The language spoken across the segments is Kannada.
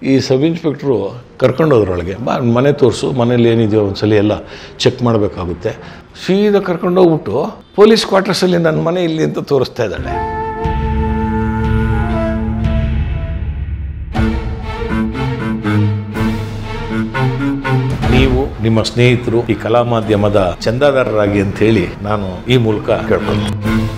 ಈ ಸಬ್ ಇನ್ಸ್ಪೆಕ್ಟ್ರು ಕರ್ಕೊಂಡೋದ್ರೊಳಗೆ ಬಾ ಮನೆ ತೋರಿಸು ಮನೇಲಿ ಏನಿದೆಯೋ ಒಂದ್ಸಲಿ ಎಲ್ಲ ಚೆಕ್ ಮಾಡಬೇಕಾಗುತ್ತೆ ಸೀದಾ ಕರ್ಕೊಂಡೋಗ್ಬಿಟ್ಟು ಪೊಲೀಸ್ ಕ್ವಾರ್ಟರ್ಸಲ್ಲಿ ನನ್ನ ಮನೆ ಇಲ್ಲಿ ಅಂತ ತೋರಿಸ್ತಾ ಇದ್ದಾಳೆ ನೀವು ನಿಮ್ಮ ಸ್ನೇಹಿತರು ಈ ಕಲಾ ಮಾಧ್ಯಮದ ಚಂದಾದಾರರಾಗಿ ಅಂತ ಹೇಳಿ ನಾನು ಈ ಮೂಲಕ ಕೇಳ್ಕೊಳ್ತೀನಿ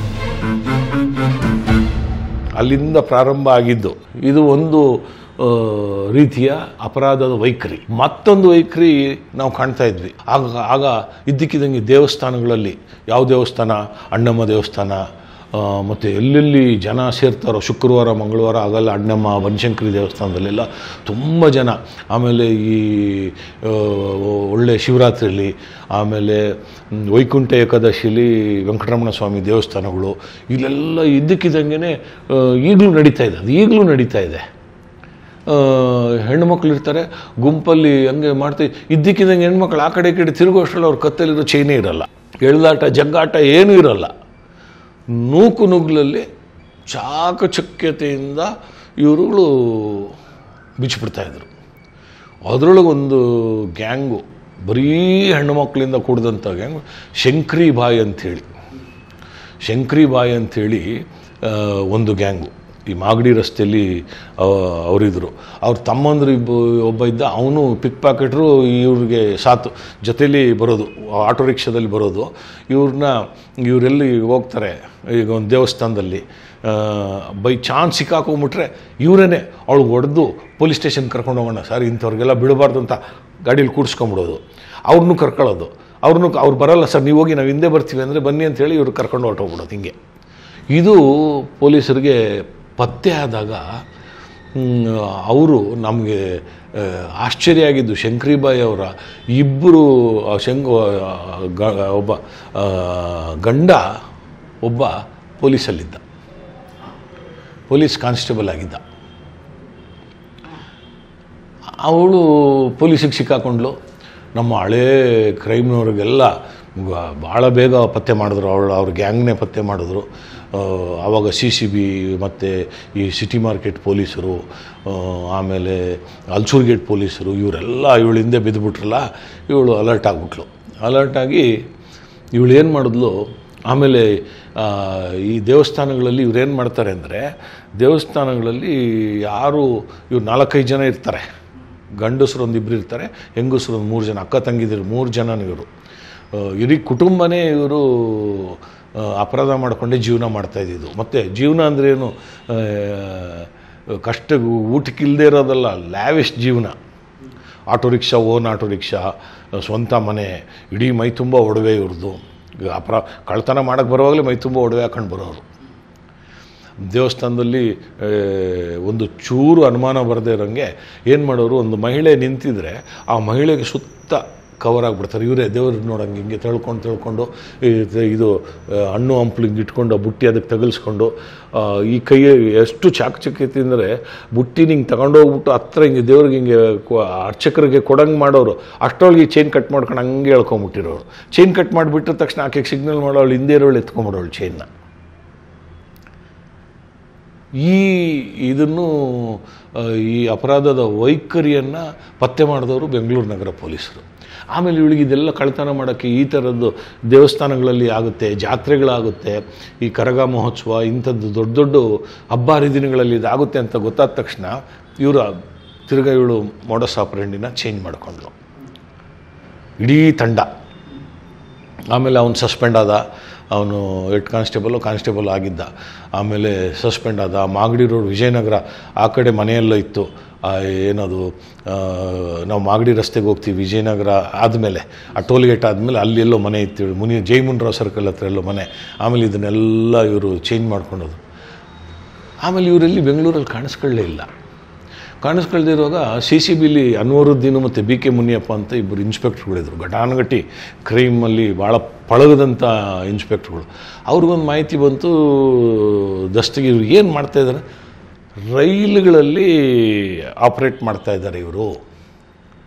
ಅಲ್ಲಿಂದ ಪ್ರಾರಂಭ ಆಗಿದ್ದು ಇದು ಒಂದು ಆ, ರೀತಿಯ ಅಪರಾಧದ ವೈಖರಿ ಮತ್ತೊಂದು ವೈಖರಿ ನಾವು ಕಾಣ್ತಾ ಇದ್ವಿ ಆಗ ಆಗ ಇದ್ದಕ್ಕಿದ್ದಂಗೆ ದೇವಸ್ಥಾನಗಳಲ್ಲಿ ಯಾವ ದೇವಸ್ಥಾನ ಅಣ್ಣಮ್ಮ ದೇವಸ್ಥಾನ ಆ, ಮತ್ತು ಎಲ್ಲೆಲ್ಲಿ ಜನ ಸೇರ್ತಾರೋ ಶುಕ್ರವಾರ ಮಂಗಳವಾರ ಆಗಲ್ಲ ಅಣ್ಣಮ್ಮ ಬನಶಂಕರಿ ದೇವಸ್ಥಾನದಲ್ಲೆಲ್ಲ ತುಂಬ ಜನ ಆಮೇಲೆ ಈ ಆ, ಒಳ್ಳೆ ಶಿವರಾತ್ರಿಯಲ್ಲಿ ಆಮೇಲೆ ಮ್, ವೈಕುಂಠ ಏಕಾದಶಿಲಿ ವೆಂಕಟರಮಣ ಸ್ವಾಮಿ ದೇವಸ್ಥಾನಗಳು ಇಲ್ಲೆಲ್ಲ ಇದ್ದಕ್ಕಿದ್ದಂಗೆ ಈಗಲೂ ನಡೀತಾ ಇದೆ ಅದು ಈಗಲೂ ನಡೀತಾ ಇದೆ ಆ, ಹೆಣ್ಮಕ್ಳು ಇರ್ತಾರೆ ಗುಂಪಲ್ಲಿ ಹಂಗೆ ಮಾಡ್ತೀವಿ ಇದ್ದಕ್ಕಿದ್ದಂಗೆ ಹೆಣ್ಮಕ್ಳು ಆ ಕಡೆ ಈ ಕಡೆ ತಿರುಗೋಷ್ಟರಲ್ಲಿ ಅವ್ರ ಕತ್ತಲ್ಲಿರೋ ಚೈನೇ ಇರಲ್ಲ ಎಳ್ದಾಟ ಜಗ್ಗಾಟ ಏನೂ ಇರಲ್ಲ ನೂಕು ನುಗ್ಲಲ್ಲಿ ಚಾಕಚಕ್ಯತೆಯಿಂದ ಇವರುಗಳು ಬಿಚ್ಚಿಬಿಡ್ತಾಯಿದ್ರು ಅದರೊಳಗೊಂದು ಗ್ಯಾಂಗು ಬರೀ ಹೆಣ್ಣು ಮಕ್ಕಳಿಂದ ಕೂಡಿದಂಥ ಗ್ಯಾಂಗು ಶಂಕ್ರಿ ಬಾಯ್ ಅಂಥೇಳಿ ಶಂಕ್ರಿ ಬಾಯ್ ಅಂಥೇಳಿ ಆ, ಒಂದು ಗ್ಯಾಂಗು ಈ ಮಾಗಡಿ ರಸ್ತೆಯಲ್ಲಿ ಅವರಿದ್ದರು ಅವ್ರ ತಮ್ಮಂದ್ರು ಇಬ್ಬ ಒಬ್ಬ ಇದ್ದ ಅವನು ಪಿಕ್ ಪಾಕೆಟ್ರು ಇವ್ರಿಗೆ ಸಾತು ಜೊತೇಲಿ ಬರೋದು ಆಟೋ ರಿಕ್ಷಾದಲ್ಲಿ ಬರೋದು ಇವ್ರನ್ನ ಇವರೆಲ್ಲಿ ಹೋಗ್ತಾರೆ ಈಗ ಒಂದು ದೇವಸ್ಥಾನದಲ್ಲಿ ಬೈ ಚಾನ್ಸ್ ಸಿಕ್ಕಾಕೊಂಬಿಟ್ರೆ ಇವರೇನೆ ಅವಳು ಹೊಡೆದು ಪೊಲೀಸ್ ಸ್ಟೇಷನ್ ಕರ್ಕೊಂಡು ಹೋಗೋಣ ಸರ್ ಇಂಥವ್ರಿಗೆಲ್ಲ ಬಿಡಬಾರ್ದು ಅಂತ ಗಾಡೀಲಿ ಕೂಡಿಸ್ಕೊಂಬಿಡೋದು ಅವ್ರನ್ನೂ ಕರ್ಕೊಳ್ಳೋದು ಅವ್ರನ್ನೂ ಅವ್ರು ಬರಲ್ಲ ಸರ್ ನೀವು ಹೋಗಿ ನಾವು ಹಿಂದೆ ಬರ್ತೀವಿ ಅಂದರೆ ಬನ್ನಿ ಅಂತೇಳಿ ಇವ್ರು ಕರ್ಕೊಂಡು ಹೊರಟೋಗ್ಬಿಡೋದು ಹಿಂಗೆ ಇದು ಪೊಲೀಸರಿಗೆ ಪತ್ತೆ ಆದಾಗ ಅವರು ನಮಗೆ ಆಶ್ಚರ್ಯ ಆಗಿದ್ದು ಶಂಕ್ರಿಬಾಯಿ ಅವರ ಇಬ್ಬರು ಶಂಕ್ ಗ- ಒಬ್ಬ ಆ, ಗಂಡ ಒಬ್ಬ ಪೊಲೀಸಲ್ಲಿದ್ದ ಪೊಲೀಸ್ ಕಾನ್ಸ್ಟೇಬಲ್ ಆಗಿದ್ದ ಅವಳು ಪೊಲೀಸಿಗೆ ಸಿಕ್ಕಾಕೊಂಡ್ಲು ನಮ್ಮ ಹಳೇ ಕ್ರೈಮ್ನವ್ರಿಗೆಲ್ಲ ಭಾಳ ಬೇಗ ಪತ್ತೆ ಮಾಡಿದ್ರು ಅವಳು ಅವ್ರ ಗ್ಯಾಂಗ್ನೇ ಪತ್ತೆ ಮಾಡಿದ್ರು ಆ, ಆವಾಗ ಸಿ ಸಿ ಬಿ ಮತ್ತು ಈ ಸಿಟಿ ಮಾರ್ಕೆಟ್ ಪೊಲೀಸರು ಆ, ಆಮೇಲೆ ಅಲ್ಸೂರ್ ಗೇಟ್ ಪೊಲೀಸರು ಇವರೆಲ್ಲ ಇವಳು ಹಿಂದೆ ಬಿದ್ದುಬಿಟ್ರಲ್ಲ ಇವಳು ಅಲರ್ಟ್ ಆಗಿಬಿಟ್ಲು ಅಲರ್ಟ್ ಆಗಿ ಇವಳು ಏನು ಮಾಡಿದ್ಲು ಆಮೇಲೆ ಆ, ಈ ದೇವಸ್ಥಾನಗಳಲ್ಲಿ ಇವ್ರೇನು ಮಾಡ್ತಾರೆ ಅಂದರೆ ದೇವಸ್ಥಾನಗಳಲ್ಲಿ ಯಾರು ಇವ್ರು ನಾಲ್ಕೈದು ಜನ ಇರ್ತಾರೆ ಗಂಡಸರು ಒಂದು ಇಬ್ಬರು ಇರ್ತಾರೆ ಹೆಂಗಸರು ಒಂದು ಮೂರು ಜನ ಅಕ್ಕ ತಂಗಿದಿರು ಮೂರು ಜನನೂ ಇವರು ಆ, ಇಡೀ ಕುಟುಂಬನೇ ಇವರು ಆ, ಅಪರಾಧ ಮಾಡಿಕೊಂಡೇ ಜೀವನ ಮಾಡ್ತಾ ಇದ್ದಿದ್ದು ಮತ್ತು ಜೀವನ ಅಂದ್ರೇನು ಆ, ಕಷ್ಟ ಊಟಕ್ಕಿಲ್ಲದೆ ಇರೋದಲ್ಲ ಲ್ಯಾವಿಶ್ ಜೀವನ auto rickshaw own auto rickshaw ಸ್ವಂತ ಮನೆ ಇಡೀ ಮೈ ತುಂಬ ಒಡವೆ ಇವ್ರದ್ದು ಅಪರ ಕಳ್ತನ ಮಾಡೋಕ್ಕೆ ಬರುವಾಗಲೇ ಮೈ ತುಂಬ ಒಡವೆ ಹಾಕೊಂಡು ಬರೋರು ದೇವಸ್ಥಾನದಲ್ಲಿ ಆ, ಒಂದು ಚೂರು ಅನುಮಾನ ಬರದೇ ಇರೋಂಗೆ ಏನು ಮಾಡೋರು ಒಂದು ಮಹಿಳೆ ನಿಂತಿದ್ರೆ ಆ ಮಹಿಳೆಗೆ ಸುತ್ತ ಕವರ್ ಆಗಿಬಿಡ್ತಾರೆ ಇವರೇ ದೇವ್ರು ನೋಡಂಗೆ ಹಿಂಗೆ ತಿಳ್ಕೊಂಡು ತಿಳ್ಕೊಂಡು ಇದು- ಇದು ಆ, ಹಣ್ಣು ಹಂಪ್ಲು ಹಿಂಗೆ ಇಟ್ಕೊಂಡು ಆ ಬುಟ್ಟಿ ಅದಕ್ಕೆ ತಗಲ್ಸ್ಕೊಂಡು ಆ, ಈ ಕೈ ಎಷ್ಟು ಚಾಕಚಕ್ಯತೆ ಅಂದರೆ ಬುಟ್ಟಿನ ಹಿಂಗೆ ತಗೊಂಡೋಗ್ಬಿಟ್ಟು ಹತ್ರ ಹಿಂಗೆ ದೇವ್ರಿಗೆ ಹಿಂಗೆ ಕೊ- ಅರ್ಚಕರಿಗೆ ಕೊಡಂಗೆ ಮಾಡೋರು ಅಷ್ಟರೊಳಗೆ ಚೈನ್ ಕಟ್ ಮಾಡ್ಕೊಂಡು ಹಂಗೆ ಹೇಳ್ಕೊಂಬಿಟ್ಟಿರೋರು ಚೈನ್ ಕಟ್ ಮಾಡಿಬಿಟ್ಟ ತಕ್ಷಣ ಆಕೆಗೆ ಸಿಗ್ನಲ್ ಮಾಡೋಳು ಹಿಂದೆ ಇರೋಳು ಎತ್ಕೊಂಬಿಡೋಳು ಚೈನ್ನ ಈ ಇದನ್ನು ಆ, ಈ ಅಪರಾಧದ ವೈಖರಿಯನ್ನು ಪತ್ತೆ ಮಾಡಿದವರು ಬೆಂಗಳೂರು ನಗರ ಪೊಲೀಸರು ಆಮೇಲೆ ಇವಳಿಗೆ ಇದೆಲ್ಲ ಕಳ್ತನ ಮಾಡೋಕ್ಕೆ ಈ ಥರದ್ದು ದೇವಸ್ಥಾನಗಳಲ್ಲಿ ಆಗುತ್ತೆ ಜಾತ್ರೆಗಳಾಗುತ್ತೆ ಈ ಕರಗ ಮಹೋತ್ಸವ ಇಂಥದ್ದು ದೊಡ್ಡ ದೊಡ್ಡ ಹಬ್ಬ ಹರಿದಿನಗಳಲ್ಲಿ ಇದಾಗುತ್ತೆ ಅಂತ ಗೊತ್ತಾದ ತಕ್ಷಣ ಇವರು ತಿರ್ಗಾ ಇವಳು ಮೋಡಸ್ ಆಪರೆಂಡಿನ ಚೇಂಜ್ ಮಾಡಿಕೊಂಡ್ರು ಇಡೀ ತಂಡ ಆಮೇಲೆ ಅವನು ಸಸ್ಪೆಂಡ್ ಆದ ಅವನು ಹೆಡ್ ಕಾನ್ಸ್ಟೇಬಲು ಕಾನ್ಸ್ಟೇಬಲ್ ಆಗಿದ್ದ ಆಮೇಲೆ ಸಸ್ಪೆಂಡ್ ಆದ ಮಾಗಡಿ ರೋಡ್ ವಿಜಯನಗರ ಆ ಕಡೆ ಮನೆಯೆಲ್ಲ ಇತ್ತು ಆ ಏನದು ಆ, ನಾವು ಮಾಗಡಿ ರಸ್ತೆಗೆ ಹೋಗ್ತೀವಿ ವಿಜಯನಗರ ಆದಮೇಲೆ ಆ ಟೋಲ್ ಗೇಟ್ ಆದಮೇಲೆ ಅಲ್ಲಿ ಎಲ್ಲೋ ಮನೆ ಇತ್ತು ಮುನಿ ಜೈಮುನ್ರಾವ್ ಸರ್ಕಲ್ ಹತ್ರ ಎಲ್ಲೋ ಮನೆ ಆಮೇಲೆ ಇದನ್ನೆಲ್ಲ ಇವರು ಚೇಂಜ್ ಮಾಡ್ಕೊಂಡೋದು ಆಮೇಲೆ ಇವರಲ್ಲಿ ಬೆಂಗಳೂರಲ್ಲಿ ಕಾಣಿಸ್ಕೊಳ್ಳೇ ಇಲ್ಲ ಕಾಣಿಸ್ಕೊಳ್ದಿರುವಾಗ ಸಿ ಸಿ ಬಿಲಿ ಅನ್ವರುದ್ದೀನು ಮತ್ತು ಬಿ ಕೆ ಮುನಿಯಪ್ಪ ಅಂತ ಇಬ್ಬರು ಇನ್ಸ್ಪೆಕ್ಟ್ರುಗಳಿದ್ರು ಘಟಾನುಘಟಿ ಕ್ರೈಮಲ್ಲಿ ಭಾಳ ಪಳಗದಂಥ ಇನ್ಸ್ಪೆಕ್ಟ್ರುಗಳು ಅವ್ರಿಗೊಂದು ಮಾಹಿತಿ ಬಂತು ದಸ್ತಗಿ ಇವ್ರು ಏನು ಮಾಡ್ತಾಯಿದ್ದಾರೆ ರೈಲುಗಳಲ್ಲಿ ಆಪ್ರೇಟ್ ಮಾಡ್ತಾ ಇದ್ದಾರೆ ಇವರು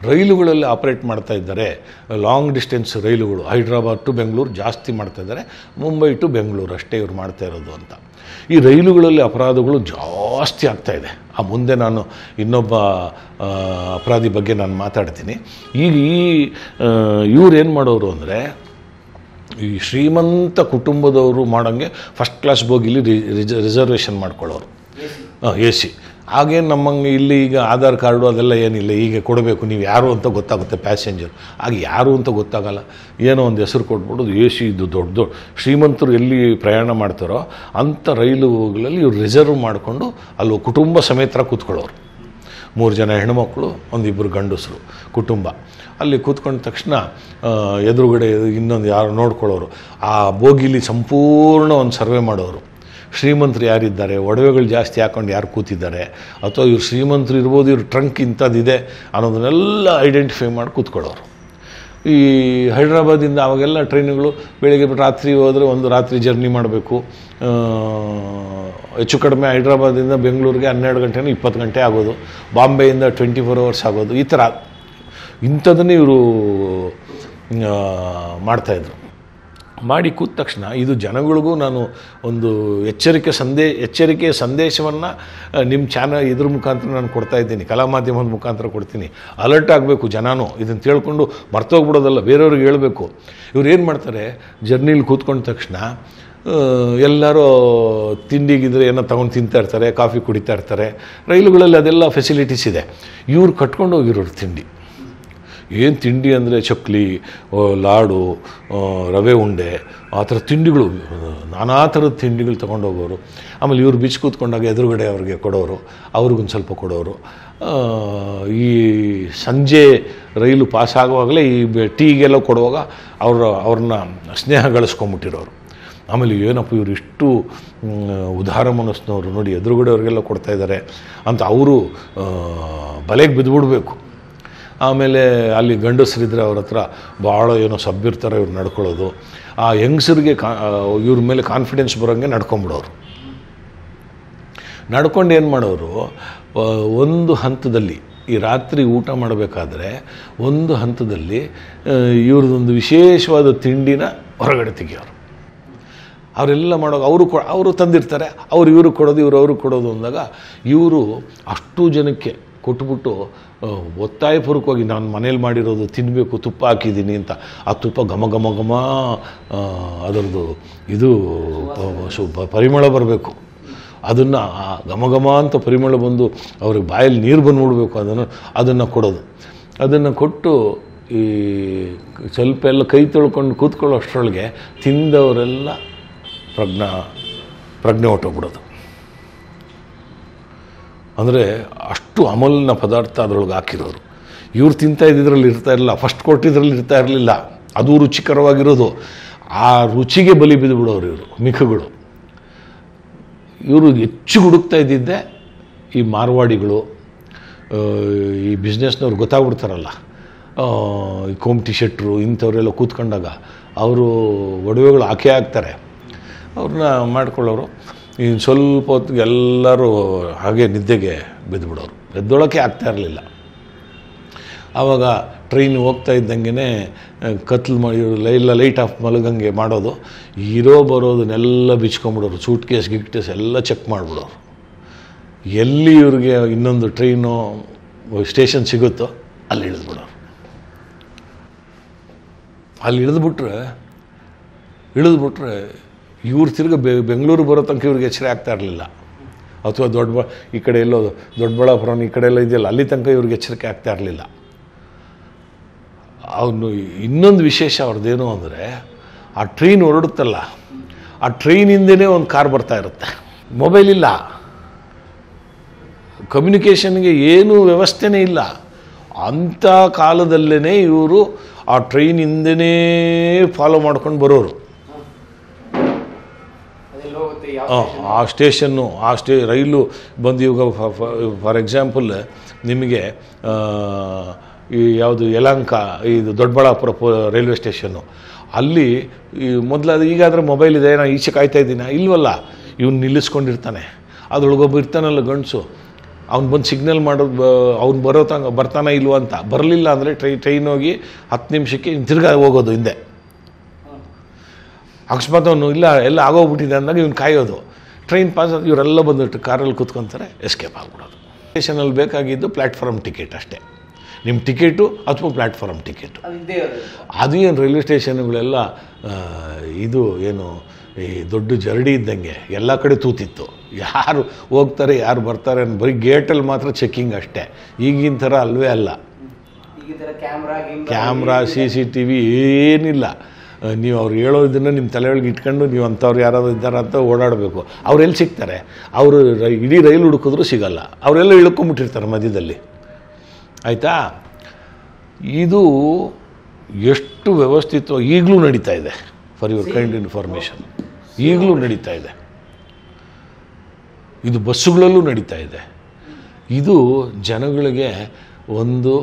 ರೈಲುಗಳಲ್ಲಿ ಆಪರೇಟ್ ಮಾಡ್ತಾ ಇದ್ದಾರೆ ಲಾಂಗ್ ಡಿಸ್ಟೆನ್ಸ್ ರೈಲುಗಳು ಹೈದ್ರಾಬಾದ್ ಟು ಬೆಂಗಳೂರು ಜಾಸ್ತಿ ಮಾಡ್ತಾ ಇದ್ದಾರೆ ಮುಂಬೈ ಟು ಬೆಂಗಳೂರು ಅಷ್ಟೇ ಇವ್ರು ಮಾಡ್ತಾ ಇರೋದು ಅಂತ ಈ ರೈಲುಗಳಲ್ಲಿ ಅಪರಾಧಗಳು ಜಾಸ್ತಿ ಆಗ್ತಾ ಇದೆ ಆ ಮುಂದೆ ನಾನು ಇನ್ನೊಬ್ಬ ಆ, ಅಪರಾಧಿ ಬಗ್ಗೆ ನಾನು ಮಾತಾಡ್ತೀನಿ ಈಗ ಈ ಇವ್ರು ಏನು ಮಾಡೋರು ಅಂದರೆ ಈ ಶ್ರೀಮಂತ ಕುಟುಂಬದವರು ಮಾಡೋಂಗೆ ಫಸ್ಟ್ ಕ್ಲಾಸ್ ಬೋಗಿಲಿ ರಿಸರ್ವೇಷನ್ ಮಾಡ್ಕೊಳ್ಳೋರು ಎ ಸಿ ಹಾಗೇನು ನಮ್ಮಂಗೆ ಇಲ್ಲಿ ಈಗ ಆಧಾರ್ ಕಾರ್ಡು ಅದೆಲ್ಲ ಏನಿಲ್ಲ ಈಗ ಕೊಡಬೇಕು ನೀವು ಯಾರು ಅಂತ ಗೊತ್ತಾಗುತ್ತೆ ಪ್ಯಾಸೆಂಜರ್ ಆಗ ಯಾರು ಅಂತ ಗೊತ್ತಾಗಲ್ಲ ಏನೋ ಒಂದು ಹೆಸರು ಕೊಟ್ಬಿಟ್ಟು ಎ ಸಿ ಇದು ದೊಡ್ಡ ದೊಡ್ಡ ಶ್ರೀಮಂತರು ಎಲ್ಲಿ ಪ್ರಯಾಣ ಮಾಡ್ತಾರೋ ಅಂಥ ರೈಲುಗಳಲ್ಲಿ ಇವ್ರು ರಿಸರ್ವ್ ಮಾಡಿಕೊಂಡು ಅಲ್ಲಿ ಕುಟುಂಬ ಸಮೇತರ ಕೂತ್ಕೊಳ್ಳೋರು ಮೂರು ಜನ ಹೆಣ್ಮಕ್ಳು ಒಂದಿಬ್ಬರು ಗಂಡಸರು ಕುಟುಂಬ ಅಲ್ಲಿ ಕೂತ್ಕೊಂಡ ತಕ್ಷಣ ಆ, ಎದುರುಗಡೆ ಇನ್ನೊಂದು ಯಾರು ನೋಡ್ಕೊಳ್ಳೋರು ಆ ಬೋಗಿಲಿ ಸಂಪೂರ್ಣ ಒಂದು ಸರ್ವೆ ಮಾಡೋರು ಶ್ರೀಮಂತರು ಯಾರಿದ್ದಾರೆ ಒಡವೆಗಳು ಜಾಸ್ತಿ ಹಾಕೊಂಡು ಯಾರು ಕೂತಿದ್ದಾರೆ ಅಥವಾ ಇವ್ರು ಶ್ರೀಮಂತರು ಇರ್ಬೋದು ಇವ್ರ ಟ್ರಂಕ್ ಇಂಥದ್ದಿದೆ ಅನ್ನೋದನ್ನೆಲ್ಲ ಐಡೆಂಟಿಫೈ ಮಾಡಿ ಕೂತ್ಕೊಳ್ಳೋರು ಈ ಹೈದ್ರಾಬಾದಿಂದ ಅವಾಗೆಲ್ಲ ಟ್ರೈನುಗಳು ಬೆಳಿಗ್ಗೆ ಬಿಟ್ಟು ರಾತ್ರಿ ಹೋದರೆ ಒಂದು ರಾತ್ರಿ ಜರ್ನಿ ಮಾಡಬೇಕು ಹೆಚ್ಚು ಕಡಿಮೆ ಹೈದ್ರಾಬಾದಿಂದ ಬೆಂಗಳೂರಿಗೆ ಹನ್ನೆರಡು ಗಂಟೆನೂ ಇಪ್ಪತ್ತು ಗಂಟೆ ಆಗೋದು ಬಾಂಬೆಯಿಂದ ಟ್ವೆಂಟಿ ಫೋರ್ ಅವರ್ಸ್ ಆಗೋದು ಈ ಥರ ಇಂಥದ್ದನ್ನೇ ಇವರು ಮಾಡ್ತಾಯಿದ್ರು ಮಾಡಿ ಕೂತ ತಕ್ಷಣ ಇದು ಜನಗಳಿಗೂ ನಾನು ಒಂದು ಎಚ್ಚರಿಕೆ ಸಂದೇ ಎಚ್ಚರಿಕೆಯ ಸಂದೇಶವನ್ನು ನಿಮ್ಮ ಚಾನಲ್ ಇದ್ರ ಮುಖಾಂತರ ನಾನು ಕೊಡ್ತಾ ಇದ್ದೀನಿ ಕಲಾ ಮಾಧ್ಯಮದ ಮುಖಾಂತರ ಕೊಡ್ತೀನಿ ಅಲರ್ಟ್ ಆಗಬೇಕು ಜನನೂ ಇದನ್ನು ತಿಳ್ಕೊಂಡು ಮರ್ತೋಗ್ಬಿಡೋದಲ್ಲ ಬೇರೆಯವ್ರಿಗೆ ಹೇಳಬೇಕು ಇವ್ರು ಏನು ಮಾಡ್ತಾರೆ ಜರ್ನಿಲಿ ಕೂತ್ಕೊಂಡ ತಕ್ಷಣ ಆ, ಎಲ್ಲರೂ ತಿಂಡಿಗಿದ್ರೆ ಏನೋ ತೊಗೊಂಡು ತಿಂತಾ ಇರ್ತಾರೆ ಕಾಫಿ ಕುಡಿತಾ ಇರ್ತಾರೆ ರೈಲುಗಳಲ್ಲಿ ಅದೆಲ್ಲ ಫೆಸಿಲಿಟೀಸ್ ಇದೆ ಇವ್ರು ಕಟ್ಕೊಂಡು ಹೋಗಿರೋರು ತಿಂಡಿ ಏನು ತಿಂಡಿ ಅಂದರೆ ಚಕ್ಲಿ ಆ, ಲಾಡು ಆ, ರವೆ ಉಂಡೆ ಆ ಥರ ತಿಂಡಿಗಳು ನಾನಾ ಥರದ ತಿಂಡಿಗಳು ತೊಗೊಂಡು ಹೋಗೋರು ಆಮೇಲೆ ಇವ್ರು ಬಿಚ್ಚು ಕೂತ್ಕೊಂಡಾಗ ಎದುರುಗಡೆ ಅವ್ರಿಗೆ ಕೊಡೋರು ಅವ್ರಿಗೊಂದು ಸ್ವಲ್ಪ ಕೊಡೋರು ಆ, ಈ ಸಂಜೆ ರೈಲು ಪಾಸ್ ಆಗುವಾಗಲೇ ಈ ಬೆ- ಟೀಗೆಲ್ಲ ಕೊಡುವಾಗ ಅವರು ಅವ್ರನ್ನ ಸ್ನೇಹ ಗಳಿಸ್ಕೊಂಬಿಟ್ಟಿರೋರು ಆಮೇಲೆ ಏನಪ್ಪ ಇವರು ಇಷ್ಟು ಮ್, ಉದಾರ ಮನಸ್ಸಿನವರು ನೋಡಿ ಎದುರುಗಡೆ ಅವ್ರಿಗೆಲ್ಲ ಕೊಡ್ತಾ ಇದ್ದಾರೆ ಅಂತ ಅವರು ಬಲೆಗೆ ಬಿದ್ದುಬಿಡ್ಬೇಕು ಆಮೇಲೆ ಅಲ್ಲಿ ಗಂಡಸರಿದ್ರೆ ಅವ್ರ ಹತ್ರ ಭಾಳ ಏನೋ ಸಭ್ಯರ್ತಾರೆ ಇವ್ರು ನಡ್ಕೊಳ್ಳೋದು ಆ ಹೆಂಗಸರಿಗೆ ಕಾ ಇವ್ರ ಮೇಲೆ ಕಾನ್ಫಿಡೆನ್ಸ್ ಬರೋಂಗೆ ನಡ್ಕೊಂಬಿಡೋರು ನಡ್ಕೊಂಡು ಏನು ಮಾಡೋರು ಆ, ಒಂದು ಹಂತದಲ್ಲಿ ಈ ರಾತ್ರಿ ಊಟ ಮಾಡಬೇಕಾದ್ರೆ ಒಂದು ಹಂತದಲ್ಲಿ ಆ, ಇವ್ರದ್ದೊಂದು ವಿಶೇಷವಾದ ತಿಂಡಿನ ಹೊರಗಡೆ ತೆಗಿಯೋರು ಅವರೆಲ್ಲ ಮಾಡೋ ಅವರು ಕೊ ಅವರು ತಂದಿರ್ತಾರೆ ಅವ್ರು ಇವರು ಕೊಡೋದು ಇವರು ಅವ್ರಿಗೆ ಕೊಡೋದು ಅಂದಾಗ ಇವರು ಅಷ್ಟು ಜನಕ್ಕೆ ಕೊಟ್ಬಿಟ್ಟು ಆ, ಒತ್ತಾಯಪೂರ್ವಕವಾಗಿ ನಾನು ಮನೇಲಿ ಮಾಡಿರೋದು ತಿನ್ನಬೇಕು ತುಪ್ಪ ಹಾಕಿದ್ದೀನಿ ಅಂತ ಆ ತುಪ್ಪ ಘಮ ಘಮ ಘಮ ಆ, ಅದರದ್ದು ಇದು ಪ- ಸು- ಪ- ಪರಿಮಳ ಬರಬೇಕು ಅದನ್ನು ಆ ಘಮ ಘಮ ಅಂತ ಪರಿಮಳ ಬಂದು ಅವ್ರಿಗೆ ಬಾಯಲ್ಲಿ ನೀರು ಬಂದ್ಬಿಡ್ಬೇಕು ಅದನ್ನು ಅದನ್ನು ಕೊಡೋದು ಅದನ್ನು ಕೊಟ್ಟು ಈ ಸ್ವಲ್ಪ ಎಲ್ಲ ಕೈ ತೊಳ್ಕೊಂಡು ಕೂತ್ಕೊಳ್ಳೋ ಅಷ್ಟರೊಳಗೆ ತಿಂದವರೆಲ್ಲ ಪ್ರಜ್ಞಾ ಪ್ರಜ್ಞೆ ಹೊಟ್ಟೋಗ್ಬಿಡೋದು ಅಂದರೆ ಅಷ್ಟು ಅಮಲ್ನ ಪದಾರ್ಥ ಅದರೊಳಗೆ ಹಾಕಿರೋರು ಇವ್ರು ತಿಂತಾ ಇದ್ದಿದ್ರಲ್ಲಿ ಇರ್ತಾ ಇರಲಿಲ್ಲ ಫಸ್ಟ್ ಕೊಟ್ಟಿದ್ರಲ್ಲಿ ಇರ್ತಾ ಇರಲಿಲ್ಲ ಅದು ರುಚಿಕರವಾಗಿರೋದು ಆ ರುಚಿಗೆ ಬಲಿ ಬಿದ್ದು ಬಿಡೋರು ಇವರು ಮಿಖಗಳು ಇವರು ಹೆಚ್ಚು ಹುಡುಕ್ತಾ ಇದ್ದಿದ್ದೆ ಈ ಮಾರ್ವಾಡಿಗಳು ಆ, ಈ ಬಿಸ್ನೆಸ್ನವ್ರು ಗೊತ್ತಾಗ್ಬಿಡ್ತಾರಲ್ಲ ಆ, ಈ ಕೋಮ್ಟಿ ಶೆಟ್ರು ಇಂಥವರೆಲ್ಲ ಕೂತ್ಕೊಂಡಾಗ ಅವರು ಒಡವೆಗಳು ಹಾಕೇ ಹಾಕ್ತಾರೆ ಅವ್ರನ್ನ ಮಾಡ್ಕೊಳ್ಳೋರು ಇನ್ನು ಸ್ವಲ್ಪ ಹೊತ್ತಿಗೆ ಎಲ್ಲರೂ ಹಾಗೆ ನಿದ್ದೆಗೆ ಬಿದ್ದುಬಿಡೋರು ಎದ್ದೊಳಕ್ಕೆ ಆಗ್ತಾ ಇರಲಿಲ್ಲ ಆವಾಗ ಟ್ರೈನ್ ಹೋಗ್ತಾ ಇದ್ದಂಗೆ ಕತ್ಲು ಮಾಡಿ ಎಲ್ಲ ಲೈಟ್ ಆಫ್ ಮಲಗಂಗೆ ಮಾಡೋದು ಇರೋ ಬರೋದನ್ನೆಲ್ಲ ಬಿಚ್ಕೊಂಬಿಡೋರು ಸೂಟ್ ಕೇಸ್ ಗಿಟ್ ಕೇಸ್ ಎಲ್ಲ ಚೆಕ್ ಮಾಡಿಬಿಡೋರು ಎಲ್ಲಿ ಇವ್ರಿಗೆ ಇನ್ನೊಂದು ಟ್ರೈನು ಸ್ಟೇಷನ್ ಸಿಗುತ್ತೋ ಅಲ್ಲಿ ಇಳಿದ್ಬಿಡೋರು ಅಲ್ಲಿ ಇಳಿದ್ಬಿಟ್ರೆ ಇಳಿದ್ಬಿಟ್ರೆ ಇವ್ರು ತಿರ್ಗ ಬೆ ಬೆಂಗಳೂರು ಬರೋ ತನಕ ಇವ್ರಿಗೆ ಎಚ್ಚರ ಆಗ್ತಾ ಇರಲಿಲ್ಲ ಅಥವಾ ದೊಡ್ಡ ಬ ಈ ಕಡೆ ಎಲ್ಲೋ ದೊಡ್ಡಬಳ್ಳಾಪುರ ಈ ಕಡೆ ಎಲ್ಲ ಇದೆಯಲ್ಲ ಅಲ್ಲಿ ತನಕ ಇವ್ರಿಗೆ ಎಚ್ಚರಿಕೆ ಆಗ್ತಾ ಇರಲಿಲ್ಲ ಅವನು ಇನ್ನೊಂದು ವಿಶೇಷ ಅವ್ರದ್ದೇನು ಅಂದರೆ ಆ ಟ್ರೈನ್ ಹೊರಡುತ್ತಲ್ಲ ಆ ಟ್ರೈನಿಂದನೇ ಒಂದು ಕಾರ್ ಬರ್ತಾ ಇರುತ್ತೆ ಮೊಬೈಲ್ ಇಲ್ಲ ಕಮ್ಯುನಿಕೇಷನ್ಗೆ ಏನೂ ವ್ಯವಸ್ಥೆನೇ ಇಲ್ಲ ಅಂಥ ಕಾಲದಲ್ಲೇ ಇವರು ಆ ಟ್ರೈನಿಂದನೇ ಫಾಲೋ ಮಾಡ್ಕೊಂಡು ಬರೋರು ಅದೆಲ್ಲ ಹೋಗುತ್ತೆ ಯಾವ ಆ, ಆ ಸ್ಟೇಷನ್ನು ಆ ಸ್ಟೇ ರೈಲು ಬಂದು ಇವಾಗ ಫಾರ್ ಎಕ್ಸಾಂಪಲ್ ನಿಮಗೆ ಆ, ಈ ಯಾವುದು ಯಲಹಂಕ ಇದು ದೊಡ್ಡಬಳ್ಳಾಪುರ ಪೊ ರೈಲ್ವೆ ಸ್ಟೇಷನ್ನು ಅಲ್ಲಿ ಈ ಮೊದಲಾದ ಈಗಾದರೆ ಮೊಬೈಲ್ ಇದೆ ನಾನು ಈಚೆ ಕಾಯ್ತಾ ಇದ್ದೀನ ಇಲ್ವಲ್ಲ ಇವ್ನು ನಿಲ್ಲಿಸ್ಕೊಂಡಿರ್ತಾನೆ ಅದ್ರೊಳಗೊಬ್ಬ ಇರ್ತಾನಲ್ಲ ಗಂಡಸು ಅವ್ನು ಬಂದು ಸಿಗ್ನಲ್ ಮಾಡೋದು ಅವ್ನು ಬರೋ ತನಕ ಬರ್ತಾನ ಇಲ್ವ ಅಂತ ಬರಲಿಲ್ಲ ಅಂದರೆ ಟ್ರೈ ಟ್ರೈನ್ ಹೋಗಿ ಹತ್ತು ನಿಮಿಷಕ್ಕೆ ಇವ್ನು ತಿರ್ಗಾ ಹೋಗೋದು ಹಿಂದೆ ಅಕಸ್ಮಾತ್ ಅವನು ಇಲ್ಲ ಎಲ್ಲ ಆಗೋಗ್ಬಿಟ್ಟಿದೆ ಅಂದಾಗ ಇವ್ನು ಕಾಯೋದು ಟ್ರೈನ್ ಪಾಸ್ ಆದ ಇವರೆಲ್ಲ ಬಂದುಬಿಟ್ಟು ಕಾರಲ್ಲಿ ಕೂತ್ಕೊಂತಾರೆ ಎಸ್ಕೇಪ್ ಆಗ್ಬಿಡೋದು ಸ್ಟೇಷನಲ್ಲಿ ಬೇಕಾಗಿದ್ದು ಪ್ಲ್ಯಾಟ್ಫಾರ್ಮ್ ಟಿಕೆಟ್ ಅಷ್ಟೇ ನಿಮ್ಮ ಟಿಕೆಟು ಅಥವಾ ಪ್ಲ್ಯಾಟ್ಫಾರ್ಮ್ ಟಿಕೆಟು ಅದು ಇದ್ದೇ ಇರೋದು ಅದು ಏನು ರೈಲ್ವೆ ಸ್ಟೇಷನ್ಗಳೆಲ್ಲ ಆ, ಇದು ಏನು ಈ ದೊಡ್ಡ ಜರಡಿ ಇದ್ದಂಗೆ ಎಲ್ಲ ಕಡೆ ತೂತಿತ್ತು ಯಾರು ಹೋಗ್ತಾರೆ ಯಾರು ಬರ್ತಾರೆ ಅಂತ ಬರೀ ಗೇಟಲ್ಲಿ ಮಾತ್ರ ಚೆಕ್ಕಿಂಗ್ ಅಷ್ಟೇ ಈಗಿನ ಥರ ಅಲ್ವೇ ಅಲ್ಲ ಈಗ ಈ ಥರ ಕ್ಯಾಮ್ರಾ ಗಿಮ್ರಾ camera C C T V ಏನಿಲ್ಲ ಆ, ನೀವು ಅವ್ರು ಹೇಳೋದನ್ನು ನಿಮ್ಮ ತಲೆ ಒಳಗೆ ಇಟ್ಕೊಂಡು ನೀವು ಅಂಥವ್ರು ಯಾರಾದ್ರು ಇದ್ದಾರೆ ಅಂತ ಓಡಾಡಬೇಕು ಅವ್ರು ಎಲ್ಲಿ ಸಿಗ್ತಾರೆ ಅವರು ರೈ- ಇಡೀ ರೈಲು ಹುಡುಕಿದ್ರು ಸಿಗಲ್ಲ ಅವರೆಲ್ಲ ಇಳ್ಕೊಂಬಿಟ್ಟಿರ್ತಾರೆ ಮಧ್ಯದಲ್ಲಿ ಆಯಿತಾ ಇದು ಎಷ್ಟು ವ್ಯವಸ್ಥಿತ ಈಗಲೂ ನಡೀತಾ ಇದೆ ಫಾರ್ ಯುವರ್ ಕೈಂಡ್ ಇನ್ಫಾರ್ಮೇಷನ್ ಈಗಲೂ ನಡೀತಾ ಇದೆ ಇದು ಬಸ್ಸುಗಳಲ್ಲೂ ನಡೀತಾ ಇದೆ ಇದು ಜನಗಳಿಗೆ ಒಂದು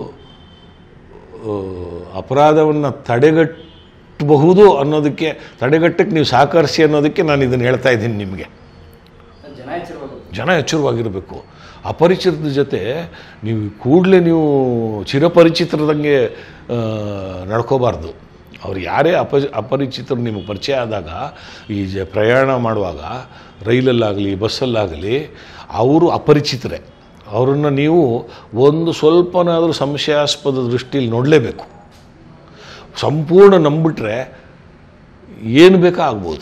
ಅಪರಾಧವನ್ನು ತಡೆಗಟ್ಟಬಹುದು ಅನ್ನೋದಕ್ಕೆ ತಡೆಗಟ್ಟಕ್ಕೆ ನೀವು ಸಹಕರಿಸಿ ಅನ್ನೋದಕ್ಕೆ ನಾನು ಇದನ್ನು ಹೇಳ್ತಾ ಇದ್ದೀನಿ ನಿಮಗೆ ಜನ ಹೆಚ್ಚಿರ್ಬೋದು ಜನ ಎಚ್ಚರವಾಗಿರಬೇಕು ಅಪರಿಚಿತರ ಜೊತೆ ನೀವು ಕೂಡಲೇ ನೀವು ಚಿರಪರಿಚಿತರದಂಗೆ ಆ, ನಡ್ಕೋಬಾರ್ದು ಅವ್ರು ಯಾರೇ ಅಪ ಅಪರಿಚಿತರು ನಿಮಗೆ ಪರಿಚಯ ಆದಾಗ ಈ ಜ ಪ್ರಯಾಣ ಮಾಡುವಾಗ ರೈಲಲ್ಲಾಗಲಿ ಬಸ್ಸಲ್ಲಾಗಲಿ ಅವರು ಅಪರಿಚಿತರೇ ಅವರನ್ನು ನೀವು ಒಂದು ಸ್ವಲ್ಪನಾದರೂ ಸಂಶಯಾಸ್ಪದ ದೃಷ್ಟಿಯಲ್ಲಿ ನೋಡಲೇಬೇಕು ಸಂಪೂರ್ಣ ನಂಬಿಟ್ರೆ ಏನು ಬೇಕಾ ಆಗ್ಬೋದು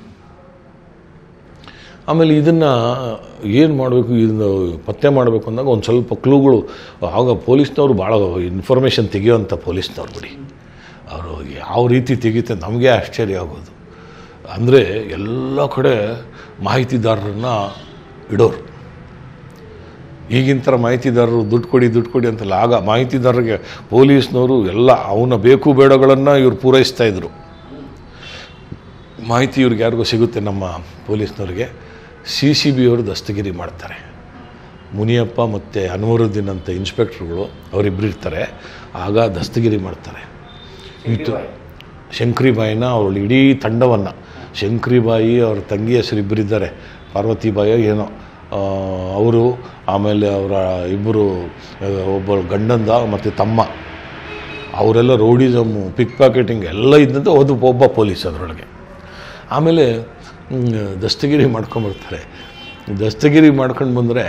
ಆಮೇಲೆ ಇದನ್ನು ಏನು ಮಾಡಬೇಕು ಇದನ್ನು ಪತ್ತೆ ಮಾಡಬೇಕು ಅಂದಾಗ ಒಂದು ಸ್ವಲ್ಪ ಕ್ಲೂಗಳು ಆಗ ಪೊಲೀಸ್ನವರು ಭಾಳ ಇನ್ಫಾರ್ಮೇಷನ್ ತೆಗೆಯುವಂಥ ಪೊಲೀಸ್ನವ್ರು ಬಿಡಿ ಅವರು ಯಾವ ರೀತಿ ತೆಗಿತೆ ನಮಗೆ ಆಶ್ಚರ್ಯ ಆಗೋದು ಅಂದರೆ ಎಲ್ಲ ಕಡೆ ಮಾಹಿತಿದಾರರನ್ನ ಇಡೋರು ಈಗಿನ ಥರ ಮಾಹಿತಿದಾರರು ದುಡ್ಡು ಕೊಡಿ ದುಡ್ಡು ಕೊಡಿ ಅಂತಲ್ಲ ಆಗ ಮಾಹಿತಿದಾರರಿಗೆ ಪೊಲೀಸ್ನವರು ಎಲ್ಲ ಅವನ ಬೇಕು ಬೇಡಗಳನ್ನು ಇವ್ರು ಪೂರೈಸ್ತಾ ಇದ್ರು ಮಾಹಿತಿ ಇವ್ರಿಗೆ ಯಾರಿಗೂ ಸಿಗುತ್ತೆ ನಮ್ಮ ಪೊಲೀಸ್ನವ್ರಿಗೆ ಸಿ ಸಿ ಬಿ ಅವರು ದಸ್ತಗಿರಿ ಮಾಡ್ತಾರೆ ಮುನಿಯಪ್ಪ ಮತ್ತು ಅನ್ವರುದ್ದೀನ್ ಅಂತ ಇನ್ಸ್ಪೆಕ್ಟ್ರುಗಳು ಅವರಿಬ್ಬರು ಇರ್ತಾರೆ ಆಗ ದಸ್ತಗಿರಿ ಮಾಡ್ತಾರೆ ಇತ್ತು ಶಂಕರಿಬಾಯಿನ ಅವಳು ಇಡೀ ತಂಡವನ್ನು ಶಂಕರಿಬಾಯಿ ಅವ್ರ ತಂಗಿ ಹೆಸರು ಇಬ್ಬರಿದ್ದಾರೆ ಪಾರ್ವತಿಬಾಯಿ ಏನೋ ಆ, ಅವರು ಆಮೇಲೆ ಅವರ ಇಬ್ಬರು ಒಬ್ಬ ಗಂಡಂದ ಮತ್ತು ತಮ್ಮ ಅವರೆಲ್ಲ ರೋಡಿಸಮ್ಮು ಪಿಕ್ ಪ್ಯಾಕೆಟಿಂಗ್ ಎಲ್ಲ ಇದ್ದಂತೆ ಒಂದು ಒಬ್ಬ ಪೊಲೀಸ್ ಅದರೊಳಗೆ ಆಮೇಲೆ ಹ್ಮ್, ದಸ್ತಗಿರಿ ಮಾಡ್ಕೊಂಬರ್ತಾರೆ ದಸ್ತಗಿರಿ ಮಾಡ್ಕೊಂಡು ಬಂದರೆ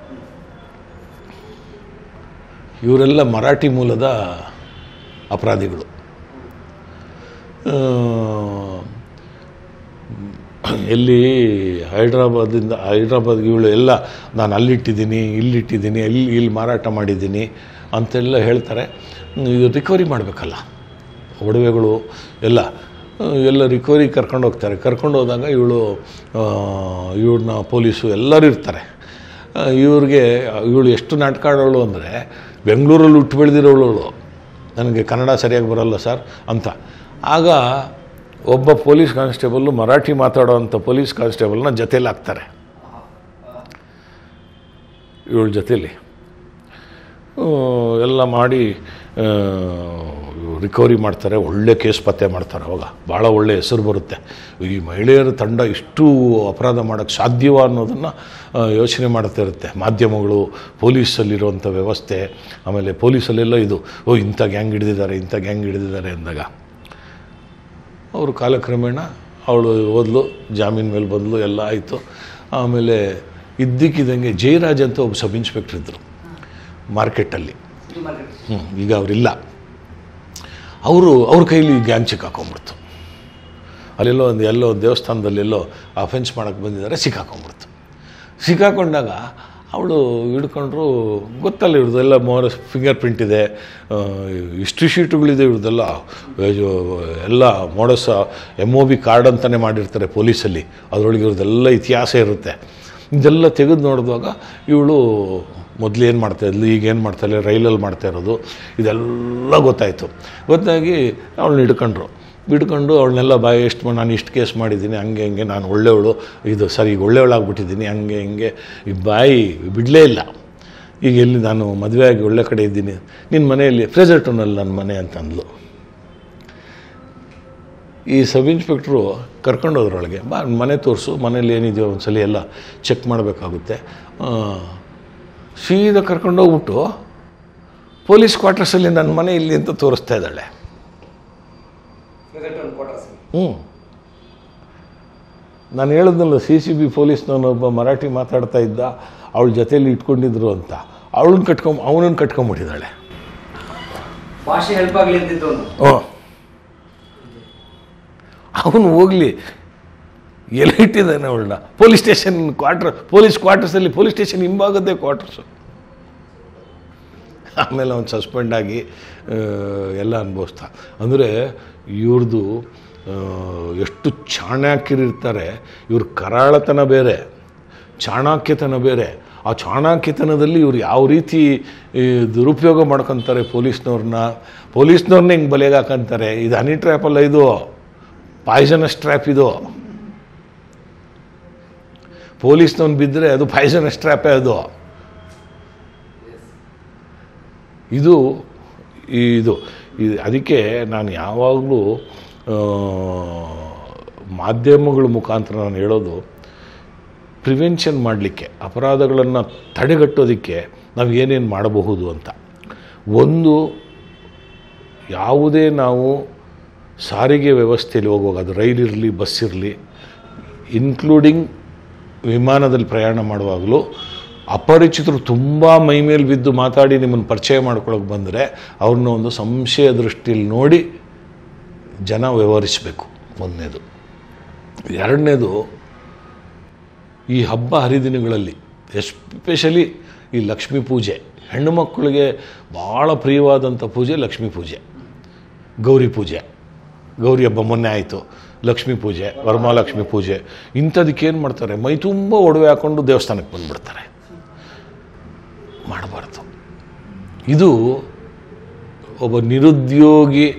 ಇವರೆಲ್ಲ ಮರಾಠಿ ಮೂಲದ ಅಪರಾಧಿಗಳು ಆ, ಎಲ್ಲಿ ಹೈದ್ರಾಬಾದಿಂದ ಹೈದ್ರಾಬಾದ್ ಇವಳು ಎಲ್ಲ ನಾನು ಅಲ್ಲಿಟ್ಟಿದ್ದೀನಿ ಇಲ್ಲಿಟ್ಟಿದ್ದೀನಿ ಇಲ್ಲಿ ಇಲ್ಲಿ ಮಾರಾಟ ಮಾಡಿದ್ದೀನಿ ಅಂತೆಲ್ಲ ಹೇಳ್ತಾರೆ ಇದು ರಿಕವರಿ ಮಾಡಬೇಕಲ್ಲ ಒಡವೆಗಳು ಎಲ್ಲ ಆ, ಎಲ್ಲ ರಿಕವರಿ ಕರ್ಕೊಂಡು ಹೋಗ್ತಾರೆ ಕರ್ಕೊಂಡು ಹೋದಾಗ ಇವಳು ಇವ್ರನ್ನ ಪೊಲೀಸು ಎಲ್ಲರೂ ಇರ್ತಾರೆ ಆ, ಇವ್ರಿಗೆ ಇವಳು ಎಷ್ಟು ನಾಟಕ ಆಡೋಳು ಅಂದರೆ ಬೆಂಗಳೂರಲ್ಲಿ ಹುಟ್ಟು ಬೆಳೆದಿರೋಳು ನನಗೆ ಕನ್ನಡ ಸರಿಯಾಗಿ ಬರಲ್ಲ ಸರ್ ಅಂತ ಆಗ ಒಬ್ಬ ಪೊಲೀಸ್ ಕಾನ್ಸ್ಟೇಬಲ್ಲು ಮರಾಠಿ ಮಾತಾಡೋವಂಥ ಪೊಲೀಸ್ ಕಾನ್ಸ್ಟೇಬಲ್ನ ಜೊತೇಲಿ ಹಾಕ್ತಾರೆ ಇವಳ ಜೊತೇಲಿ ಆ, ಎಲ್ಲ ಮಾಡಿ ರಿಕವರಿ ಮಾಡ್ತಾರೆ ಒಳ್ಳೆ ಕೇಸ್ ಪತ್ತೆ ಮಾಡ್ತಾರೆ ಅವಾಗ ಭಾಳ ಒಳ್ಳೆ ಹೆಸರು ಬರುತ್ತೆ ಈ ಮಹಿಳೆಯರ ತಂಡ ಇಷ್ಟು ಅಪರಾಧ ಮಾಡೋಕ್ಕೆ ಸಾಧ್ಯವ ಅನ್ನೋದನ್ನು ಯೋಚನೆ ಮಾಡ್ತಾ ಇರುತ್ತೆ ಮಾಧ್ಯಮಗಳು ಪೊಲೀಸಲ್ಲಿರುವಂಥ ವ್ಯವಸ್ಥೆ ಆಮೇಲೆ ಪೊಲೀಸಲ್ಲೆಲ್ಲ ಇದು ಓ ಇಂಥ ಗ್ಯಾಂಗ್ ಹಿಡಿದಿದ್ದಾರೆ ಇಂಥ ಗ್ಯಾಂಗ್ ಹಿಡಿದಿದ್ದಾರೆ ಅಂದಾಗ ಅವರು ಕಾಲಕ್ರಮೇಣ ಅವಳು ಓದ್ಲು ಜಾಮೀನು ಮೇಲೆ ಬಂದಲು ಎಲ್ಲ ಆಯಿತು ಆಮೇಲೆ ಇದ್ದಕ್ಕಿದ್ದಂಗೆ ಜಯರಾಜ್ ಅಂತ ಒಬ್ಬ ಸಬ್ ಇನ್ಸ್ಪೆಕ್ಟರ್ ಇದ್ದರು ಮಾರ್ಕೆಟಲ್ಲಿ ಇದು ಮಾರ್ಕೆಟ್ ಹ್ಮ್, ಈಗ ಅವರಿಲ್ಲ ಅವರು ಅವ್ರ ಕೈಲಿ ಗ್ಯಾಂಗ್ ಸಿಕ್ಕಾಕೊಂಡ್ಬಿಡ್ತು ಅಲ್ಲೆಲ್ಲೋ ಒಂದು ಎಲ್ಲೋ ಒಂದು ದೇವಸ್ಥಾನದಲ್ಲೆಲ್ಲೋ ಅಫೆನ್ಸ್ ಮಾಡೋಕ್ಕೆ ಬಂದಿದ್ದಾರೆ ಸಿಕ್ಕಾಕೊಂಡ್ಬಿಡ್ತು ಸಿಕ್ಕಾಕೊಂಡಾಗ ಅವಳು ಹಿಡ್ಕೊಂಡ್ರು ಗೊತ್ತಲ್ಲ ಇವ್ರದ್ದೆಲ್ಲ ಮೋರ ಫಿಂಗರ್ ಪ್ರಿಂಟ್ ಇದೆ ಹಿಸ್ಟ್ರಿ ಶೀಟುಗಳಿದೆ ಇವ್ರದ್ದೆಲ್ಲ ಇದು ಎಲ್ಲ modus M O B card ಅಂತಲೇ ಮಾಡಿರ್ತಾರೆ ಪೊಲೀಸಲ್ಲಿ ಅದರೊಳಗೆ ಇವ್ರದ್ದೆಲ್ಲ ಇತಿಹಾಸ ಇರುತ್ತೆ ಇದೆಲ್ಲ ತೆಗೆದು ನೋಡಿದಾಗ ಇವಳು ಮೊದಲು ಏನು ಮಾಡ್ತಾ ಇದ್ಲು ಈಗ ಏನು ಮಾಡ್ತಾ ಇಲ್ಲ ರೈಲಲ್ಲಿ ಮಾಡ್ತಾ ಇರೋದು ಇದೆಲ್ಲ ಗೊತ್ತಾಯಿತು ಗೊತ್ತಾಗಿ ಅವಳನ್ನ ಹಿಡ್ಕೊಂಡ್ರು ಹಿಡ್ಕೊಂಡು ಅವಳನ್ನೆಲ್ಲ ಬಾಯಿ ಎಷ್ಟು ನಾನು ಇಷ್ಟು ಕೇಸ್ ಮಾಡಿದ್ದೀನಿ ಹಂಗೆ ಹಿಂಗೆ ನಾನು ಒಳ್ಳೆಯವಳು ಇದು ಸರಿ ಈಗ ಒಳ್ಳೆಯವಳಾಗ್ಬಿಟ್ಟಿದ್ದೀನಿ ಹಂಗೆ ಹಿಂಗೆ ಈ ಬಾಯಿ ಬಿಡಲೇ ಇಲ್ಲ ಈಗ ಎಲ್ಲಿ ನಾನು ಮದುವೆ ಆಗಿ ಒಳ್ಳೆ ಕಡೆ ಇದ್ದೀನಿ ನಿನ್ನ ಮನೆಯಲ್ಲಿ ಫ್ರೇಜರ್ ಟೌನಲ್ಲಿ ನನ್ನ ಮನೆ ಅಂತ ಅಂದ್ಲು ಈ ಸಬ್ ಇನ್ಸ್ಪೆಕ್ಟ್ರು ಕರ್ಕೊಂಡು ಹೋದ್ರೊಳಗೆ ಬಾ ಮನೆ ತೋರಿಸು ಮನೇಲಿ ಏನಿದೆಯೋ ಒಂದ್ಸಲಿ ಎಲ್ಲ ಚೆಕ್ ಮಾಡಬೇಕಾಗುತ್ತೆ ಸೀದಾ ಕರ್ಕೊಂಡೋಗ್ಬಿಟ್ಟು ಪೊಲೀಸ್ ಕ್ವಾರ್ಟರ್ಸಲ್ಲಿ ನನ್ನ ಮನೆ ಇಲ್ಲಿ ಅಂತ ತೋರಿಸ್ತಾ ಇದ್ದಾಳೆ ಪ್ರೆಸೆಂಟ್ ಒಂದು ಕ್ವಾರ್ಟರ್ಸ್ ಹ್ಞೂ ನಾನು ಹೇಳಿದ್ನಲ್ಲ ಸಿ ಸಿ ಬಿ ಪೊಲೀಸ್ನವನೊಬ್ಬ ಮರಾಠಿ ಮಾತಾಡ್ತಾ ಇದ್ದ ಅವಳ ಜೊತೆಯಲ್ಲಿ ಇಟ್ಕೊಂಡಿದ್ರು ಅಂತ ಅವಳನ್ನ ಕಟ್ಕೊಂಡ್ ಅವನನ್ನು ಕಟ್ಕೊಂಬಿಟ್ಟಿದ್ದಾಳೆ ಭಾಷೆ ಹೆಲ್ಪ್ ಆಗಲಿ ಅಂತಿದ್ದು ಅವನು ಹ್ಞೂ ಅವನು ಹೋಗಲಿ ಎಲ್ಲಿ ಇಟ್ಟಿದ್ದಾನೆ ಅವಳನ್ನ ಪೊಲೀಸ್ ಸ್ಟೇಷನ್ ಕ್ವಾರ್ಟರ್ ಪೊಲೀಸ್ ಕ್ವಾರ್ಟರ್ಸಲ್ಲಿ ಪೊಲೀಸ್ ಸ್ಟೇಷನ್ ಹಿಂಭಾಗದ್ದೇ ಕ್ವಾರ್ಟರ್ಸು ಆಮೇಲೆ ಅವನು ಸಸ್ಪೆಂಡ್ ಆಗಿ ಆ, ಎಲ್ಲ ಅನುಭವಿಸ್ತಾ ಅಂದರೆ ಇವ್ರದ್ದು ಆ, ಎಷ್ಟು ಚಾಣಾಕ್ಯರಿರ್ತಾರೆ ಇವ್ರ ಕರಾಳತನ ಬೇರೆ ಚಾಣಾಕ್ಯತನ ಬೇರೆ ಆ ಚಾಣಾಕ್ಯತನದಲ್ಲಿ ಇವ್ರು ಯಾವ ರೀತಿ ಈ, ದುರುಪಯೋಗ ಮಾಡ್ಕೊತಾರೆ ಪೊಲೀಸ್ನವ್ರನ್ನ ಪೊಲೀಸ್ನವ್ರನ್ನ ಹಿಂಗೆ ಬಲೆಗೆ ಹಾಕಂತಾರೆ ಇದು ಹನಿ ಟ್ರ್ಯಾಪ್ ಅಲ್ಲ ಇದು ಪಾಯ್ಸನಸ್ ಟ್ರ್ಯಾಪ್ ಇದು ಪೊಲೀಸ್ನವ್ನು ಬಿದ್ದರೆ ಅದು ಪಾಯ್ಸನಸ್ ಟ್ರ್ಯಾಪೇ ಅದು ಇದು ಇದು ಇದು ಅದಕ್ಕೆ ನಾನು ಯಾವಾಗಲೂ ಆ, ಮಾಧ್ಯಮಗಳ ಮುಖಾಂತರ ನಾನು ಹೇಳೋದು ಪ್ರಿವೆನ್ಷನ್ ಮಾಡಲಿಕ್ಕೆ ಅಪರಾಧಗಳನ್ನು ತಡೆಗಟ್ಟೋದಕ್ಕೆ ನಾವು ಏನೇನು ಮಾಡಬಹುದು ಅಂತ ಒಂದು ಯಾವುದೇ ನಾವು ಸಾರಿಗೆ ವ್ಯವಸ್ಥೆಯಲ್ಲಿ ಹೋಗುವಾಗ ಅದು ರೈಲಿರಲಿ ಬಸ್ ಇರಲಿ ಇನ್ಕ್ಲೂಡಿಂಗ್ ವಿಮಾನದಲ್ಲಿ ಪ್ರಯಾಣ ಮಾಡುವಾಗಲೂ ಅಪರಿಚಿತರು ತುಂಬ ಮೈಮೇಲೆ ಬಿದ್ದು ಮಾತಾಡಿ ನಿಮ್ಮನ್ನು ಪರಿಚಯ ಮಾಡ್ಕೊಳಕ್ಕೆ ಬಂದರೆ ಅವ್ರನ್ನ ಒಂದು ಸಂಶಯ ದೃಷ್ಟಿಯಲ್ಲಿ ನೋಡಿ ಜನ ವ್ಯವಹರಿಸಬೇಕು ಒಂದನೇದು ಎರಡನೇದು ಈ ಹಬ್ಬ ಹರಿದಿನಗಳಲ್ಲಿ ಎಸ್ಪೆಷಲಿ ಈ ಲಕ್ಷ್ಮೀ ಪೂಜೆ ಹೆಣ್ಣು ಮಕ್ಕಳಿಗೆ ಭಾಳ ಪ್ರಿಯವಾದಂಥ ಪೂಜೆ ಲಕ್ಷ್ಮೀ ಪೂಜೆ ಗೌರಿ ಪೂಜೆ ಗೌರಿ ಹಬ್ಬ ಮೊನ್ನೆ ಆಯಿತು ಲಕ್ಷ್ಮೀ ಪೂಜೆ ವರಮಹಾಲಕ್ಷ್ಮಿ ಪೂಜೆ ಇಂಥದಕ್ಕೆ ಏನು ಮಾಡ್ತಾರೆ ಮೈ ತುಂಬ ಒಡವೆ ಹಾಕ್ಕೊಂಡು ದೇವಸ್ಥಾನಕ್ಕೆ ಬಂದುಬಿಡ್ತಾರೆ ಮಾಡಬಾರ್ದು ಇದು ಒಬ್ಬ ನಿರುದ್ಯೋಗಿ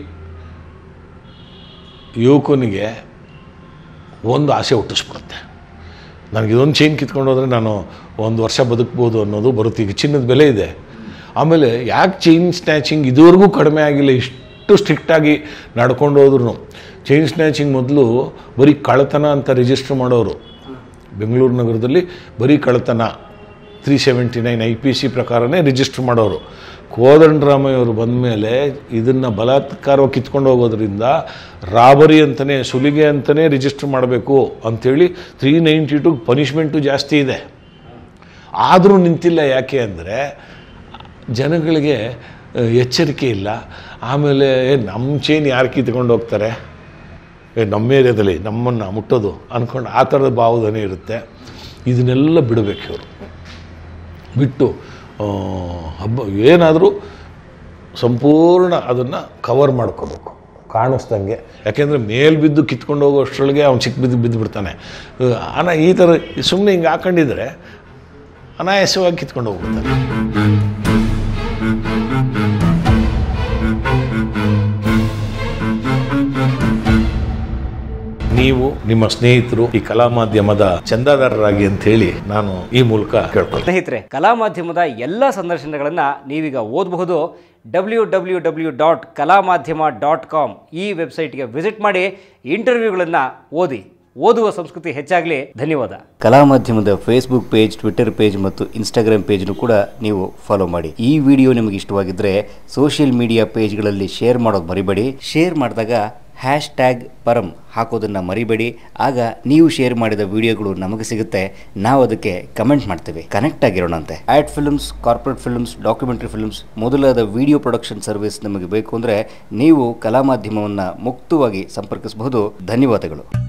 ಯುವಕನಿಗೆ ಒಂದು ಆಸೆ ಹುಟ್ಟಿಸ್ಬಿಡುತ್ತೆ ನನಗೆ ಇದೊಂದು ಚೈನ್ ಕಿತ್ಕೊಂಡು ಹೋದರೆ ನಾನು ಒಂದು ವರ್ಷ ಬದುಕ್ಬೋದು ಅನ್ನೋದು ಬರುತ್ತೆ ಈಗ ಚಿನ್ನದ ಬೆಲೆ ಇದೆ ಆಮೇಲೆ ಯಾಕೆ ಚೈನ್ ಸ್ನ್ಯಾಚಿಂಗ್ ಇದುವರೆಗೂ ಕಡಿಮೆ ಆಗಿಲ್ಲ ಇಷ್ಟು ಸ್ಟ್ರಿಕ್ಟಾಗಿ ನಡ್ಕೊಂಡು ಹೋದ್ರು ಚೈನ್ ಸ್ನ್ಯಾಚಿಂಗ್ ಮೊದಲು ಬರೀ ಕಳ್ಳತನ ಅಂತ ರಿಜಿಸ್ಟರ್ ಮಾಡೋರು ಬೆಂಗಳೂರು ನಗರದಲ್ಲಿ ಬರೀ ಕಳ್ಳತನ three seventy nine I P C ಪ್ರಕಾರನೇ ರಿಜಿಸ್ಟರ್ ಮಾಡೋರು ಕೋದಂಡರಾಮಯ್ಯವರು ಬಂದ ಮೇಲೆ ಇದನ್ನು ಬಲಾತ್ಕಾರವಾಗಿ ಕಿತ್ಕೊಂಡು ಹೋಗೋದ್ರಿಂದ ರಾಬರಿ ಅಂತಲೇ ಸುಲಿಗೆ ಅಂತಲೇ ರಿಜಿಸ್ಟರ್ ಮಾಡಬೇಕು ಅಂಥೇಳಿ ತ್ರೀ ನೈಂಟಿ ಟು ಪನಿಷ್ಮೆಂಟು ಜಾಸ್ತಿ ಇದೆ ಆದರೂ ನಿಂತಿಲ್ಲ ಯಾಕೆ ಅಂದರೆ ಜನಗಳಿಗೆ ಆ, ಎಚ್ಚರಿಕೆ ಇಲ್ಲ ಆಮೇಲೆ ಏ, ನಮ್ಮ ಚೈನ್ ಯಾರು ಕಿತ್ಕೊಂಡು ಹೋಗ್ತಾರೆ ಏ, ನಮ್ಮ ಏರಿಯಾದಲ್ಲಿ ನಮ್ಮನ್ನು ಮುಟ್ಟೋದು ಅಂದ್ಕೊಂಡು ಆ ಥರದ ಭಾವನೆ ಇರುತ್ತೆ ಇದನ್ನೆಲ್ಲ ಬಿಡಬೇಕು ಇವರು ಬಿಟ್ಟು ಆ, ಹಬ್ಬ ಏನಾದರೂ ಸಂಪೂರ್ಣ ಅದನ್ನು ಕವರ್ ಮಾಡ್ಕೋಬೇಕು ಕಾಣಿಸ್ದಂಗೆ ಯಾಕೆಂದರೆ ಮೇಲ್ ಬಿದ್ದು ಕಿತ್ಕೊಂಡು ಹೋಗೋ ಅಷ್ಟರೊಳಗೆ ಅವ್ನು ಚಿಕ್ಕ ಬಿದ್ದು ಬಿದ್ದು ಬಿಡ್ತಾನೆ ಅನ ಈ ಥರ ಸುಮ್ಮನೆ ಹಿಂಗೆ ಹಾಕೊಂಡಿದ್ರೆ ಅನಾಯಾಸವಾಗಿ ಕಿತ್ಕೊಂಡು ಹೋಗ್ಬಿಡ್ತಾನೆ ನೀವು ನಿಮ್ಮ ಸ್ನೇಹಿತರು ಈ ಕಲಾ ಮಾಧ್ಯಮದ ಚಂದಾದಾರರಾಗಿ ಅಂತ ಹೇಳಿ ನಾನು ಈ ಮೂಲಕ ಕೇಳ್ಕೊಳ್ತೇನೆ ಸ್ನೇಹಿತರೆ ಕಲಾ ಮಾಧ್ಯಮದ ಎಲ್ಲ ಸಂದರ್ಶನಗಳನ್ನು ನೀವೀಗ ಓದಬಹುದು ಡಬ್ಲ್ಯೂ ಡಬ್ಲ್ಯೂ ಡಬ್ಲ್ಯೂ ಡಾಟ್ ಕಲಾ ಮಾಧ್ಯಮ ಡಾಟ್ ಕಾಮ್ ಈ ವೆಬ್ಸೈಟ್ಗೆ ವಿಸಿಟ್ ಮಾಡಿ ಇಂಟರ್ವ್ಯೂಗಳನ್ನು ಓದಿ ಓದುವ ಸಂಸ್ಕೃತಿ ಹೆಚ್ಚಾಗಲಿ ಧನ್ಯವಾದ ಕಲಾ ಮಾಧ್ಯಮದ ಫೇಸ್ಬುಕ್ ಪೇಜ್ ಟ್ವಿಟರ್ ಪೇಜ್ ಮತ್ತು ಇನ್ಸ್ಟಾಗ್ರಾಮ್ ಪೇಜ್ನು ಕೂಡ ನೀವು ಫಾಲೋ ಮಾಡಿ ಈ ವಿಡಿಯೋ ನಿಮಗೆ ಇಷ್ಟವಾಗಿದ್ದರೆ ಸೋಷಿಯಲ್ ಮೀಡಿಯಾ ಪೇಜ್ಗಳಲ್ಲಿ ಶೇರ್ ಮಾಡೋದು ಮರಿಬೇಡಿ ಶೇರ್ ಮಾಡಿದಾಗ ಹ್ಯಾಶ್ ಟ್ಯಾಗ್ ಪರಂ ಹಾಕೋದನ್ನು ಮರಿಬೇಡಿ ಆಗ ನೀವು ಶೇರ್ ಮಾಡಿದ ವಿಡಿಯೋಗಳು ನಮಗೆ ಸಿಗುತ್ತೆ ನಾವು ಅದಕ್ಕೆ ಕಮೆಂಟ್ ಮಾಡ್ತೇವೆ ಕನೆಕ್ಟ್ ಆಗಿರೋಣಂತೆ ad films corporate films documentary films ಮೊದಲಾದ ವಿಡಿಯೋ ಪ್ರೊಡಕ್ಷನ್ ಸರ್ವಿಸ್ ನಮಗೆ ಬೇಕು ಅಂದರೆ ನೀವು ಕಲಾ ಮಾಧ್ಯಮವನ್ನು ಮುಕ್ತವಾಗಿ ಸಂಪರ್ಕಿಸಬಹುದು ಧನ್ಯವಾದಗಳು